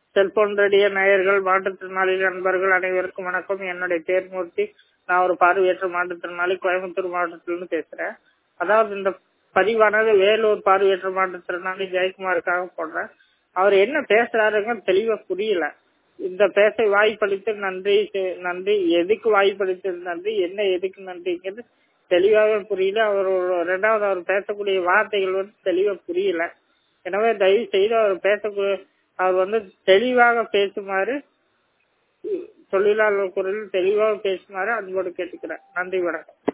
cellphone radio நேயர்கள் மாற்றுத்திறனாளி நண்பர்கள் அனைவருக்கும் வணக்கம் என்னுடைய பேர் மூர்த்தி நான் ஒரு பார்வையற்ற மாற்றுத்திறனாளி கோயம்புத்தூர் மாவட்டத்திலிருந்து பேசுறேன் அதாவது இந்த பதிவானது வேலூர் பார்வையற்ற மாற்றுத்திறனாளி ஜெயக்குமாருக்காக போடுறேன் அவர் என்ன பேசுறாருங்க தெளிவா புரியல இந்த பேச வாய்ப்பளித்து நன்றி செ- நன்றி எதுக்கு வாய்ப்பளித்தது நன்றி என்ன எதுக்கு நன்றிங்கிறது தெளிவாவே புரியல அவர் ஒரு ரெண்டாவது அவர் பேசக்கூடிய வார்த்தைகள் வந்து தெளிவா புரியல எனவே தயவு செய்து அவர் பேசக்கூடிய அவர் வந்து தெளிவாக பேசுமாறு தொழிலாளர் குரலில் தெளிவாக பேசுமாறு அன்போடு கேட்டுக்கிறேன் நன்றி வணக்கம்